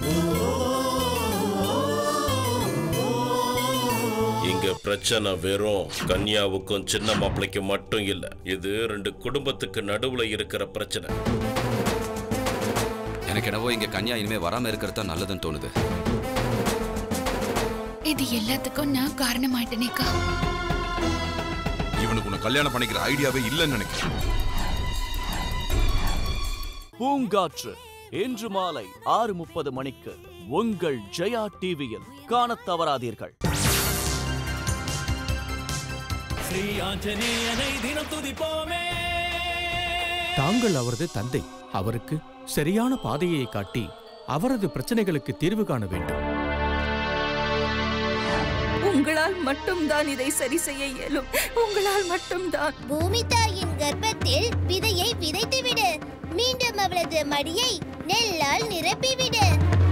இங்க பிரச்சனை வெறும் கன்யாவுக்கும் சின்ன மாப்பிளைக்கும் மட்டும் இல்ல இது ரெண்டு குடும்பத்துக்கு நடுவுல இருக்கிற பிரச்சனை எனக்கு என்னவோ இங்க கன்யா இனிமே வராம இருக்கிறது தான் நல்லதுன்னு தோணுது இது எல்லாத்துக்கும் நான் காரணமாயிட்டேனேக்கா இவனுக்கு உன்னை கல்யாணம் பண்ணிக்கிற ஐடியாவே இல்லைன்னு நினைக்கிறேன் பூங்காற்று இன்று மாலை ஆறு முப்பது மணிக்கு உங்கள் ஜெயா டிவியில் காணத் தவறாதீர்கள் ஸ்ரீ ஆஞ்சநேயனை தினம் துதிப்போமே தாங்கள் அவரது தந்தை அவருக்கு சரியான பாதையை காட்டி அவரது பிரச்சனைகளுக்கு தீர்வு காண வேண்டும் உங்களால் மட்டும்தான் இதை சரி செய்ய இயலும் உங்களால் மட்டும்தான் பூமி தாயின் கர்ப்பத்தில் விதையை விதைத்துவிடு மீண்டும் அவளது மடியை நெல்லால் நிரப்பிவிடு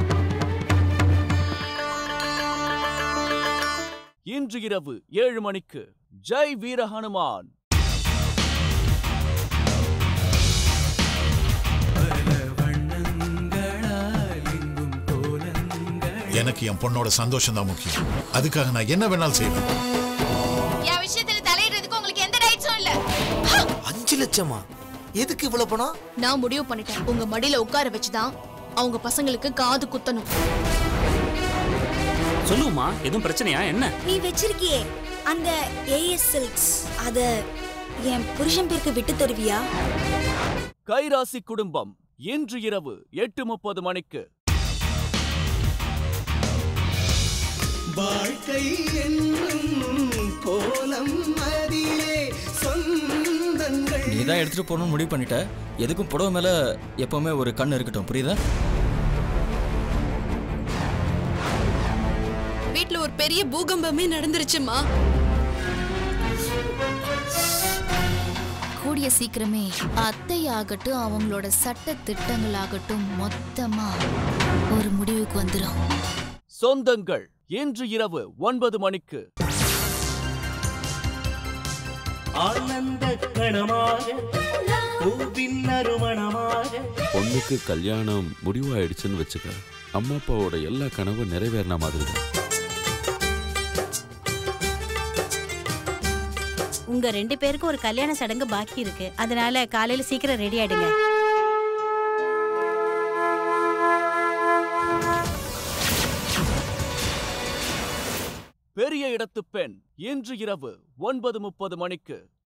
இன்று இரவு ஏழு மணிக்கு ஜெய் வீர ஹனுமான் எனக்கு என் பொண்ணோட சந்தோஷம் தான் முக்கியம் அதுக்காக நான் என்ன வேணாலும் செய்வேன் என் விஷயத்துல தலையிடுறதுக்கு உங்களுக்கு எந்த ரைட்ஸும் இல்ல அஞ்சு லட்சமா எதுக்கு இவ்வளவு பணம் நான் முடிவு பண்ணிட்டேன் உங்க மடியில உட்கார வச்சுதான் அவங்க பசங்களுக்கு காது குத்தணும் சொல்லுமா எதுவும் பிரச்சனையா என்ன நீ வச்சிருக்கியே அந்த ஏஎஸ் சில்க்ஸ் அத என் புருஷன் பேருக்கு விட்டு தருவியா கைராசி குடும்பம் இன்று இரவு எட்டு முப்பது மணிக்கு வாழ்க்கை என்னும் கோலம் அதிலே சொந்தங்கள் நீ தான் எடுத்துட்டு போகணும்னு முடிவு பண்ணிட்ட எதுக்கும் புடவை மேல எப்பவுமே ஒரு கண் இருக்கட்டும் புரியுதா வீட்ல ஒரு பெரிய பூகம்பமே நடந்துருச்சுமா கூடிய சீக்கிரமே அத்தை ஆகட்டும் அவங்களோட சட்ட திட்டங்களாகட்டும் மொத்தமா ஒரு முடிவுக்கு வந்துரும் சொந்தங்கள் இன்று இரவு ஒன்பது மணிக்கு ஆனந்த கணமாக பூவின் நறுமணமாக பொண்ணுக்கு கல்யாணம் முடிவாயிடுச்சுன்னு வச்சுக்க அம்மா அப்பாவோட எல்லா கனவும் நிறைவேறின மாதிரி தான் உங்க ரெண்டு பேருக்கும் ஒரு கல்யாண சடங்கு பாக்கி இருக்கு அதனால காலையில சீக்கிரம் ரெடி ஆயிடுங்க பெரிய இடத்து பெண் இன்று இரவு ஒன்பது முப்பது மணிக்கு